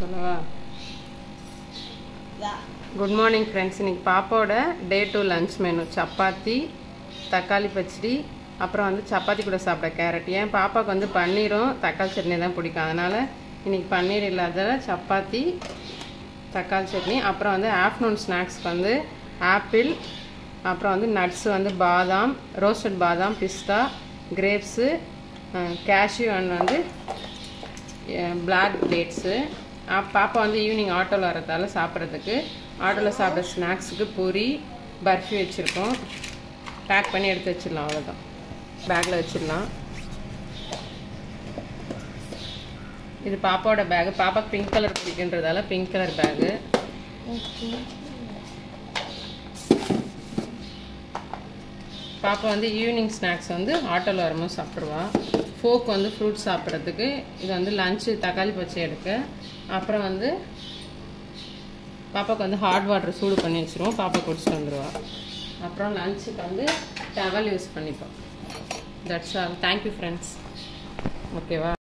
சொல்லவா good morning friends இன்னைக்கு பாப்பாவோட day two lunch menu chapati தக்காளி பச்சடி அப்புறம் வந்து சப்பாத்தி கூட சாப்பிட கேரட் ஏன் பாப்பாவுக்கு வந்து பன்னீரும் தக்காளி சட்னி தான் பிடிக்கும் அதனால் இன்னைக்கு பன்னீர் இல்லாத சப்பாத்தி தக்காளி சட்னி அப்புறம் வந்து ஆஃப்டர்நூன் ஸ்நாக்ஸ்க்கு வந்து ஆப்பிள் அப்புறம் வந்து நட்ஸ் வந்து பாதாம் ரோஸ்டட் பாதாம் பிஸ்தா கிரேப்ஸு கேஷ்யூ அண்ட் வந்து பிளாக் டேட்ஸு பாப்பா வந்து ஈவினிங் ஆட்டோவில் வரதால சாப்பிட்றதுக்கு ஆட்டோவில் சாப்பிட்ற ஸ்நாக்ஸுக்கு பூரி பர்ஃபி வச்சுருக்கோம் பேக் பண்ணி எடுத்து வச்சிடலாம் அவ்வளோதான் பேக்கில் வச்சிடலாம் இது பாப்பாவோட பேகு பாப்பாக்கு பிங்க் கலர் பிடிக்குன்றதால பிங்க் கலர் பேகு பாப்பா வந்து ஈவினிங் ஸ்நாக்ஸ் வந்து ஆட்டோவில் வரும்போது சாப்பிடுவா ஃபோக் வந்து ஃப்ரூட் சாப்பிட்றதுக்கு இது வந்து லஞ்சு தக்காளி பச்சை எடுக்க அப்புறம் வந்து பாப்பாவுக்கு வந்து ஹாட் வாட்டர் சூடு பண்ணி வச்சுருவோம் பாப்பா குடிச்சிட்டு வந்துடுவா அப்புறம் லஞ்சுக்கு வந்து டவல் யூஸ் பண்ணிப்போம் தட்ஸ் ஆல் தேங்க்யூ ஃப்ரெண்ட்ஸ் ஓகேவா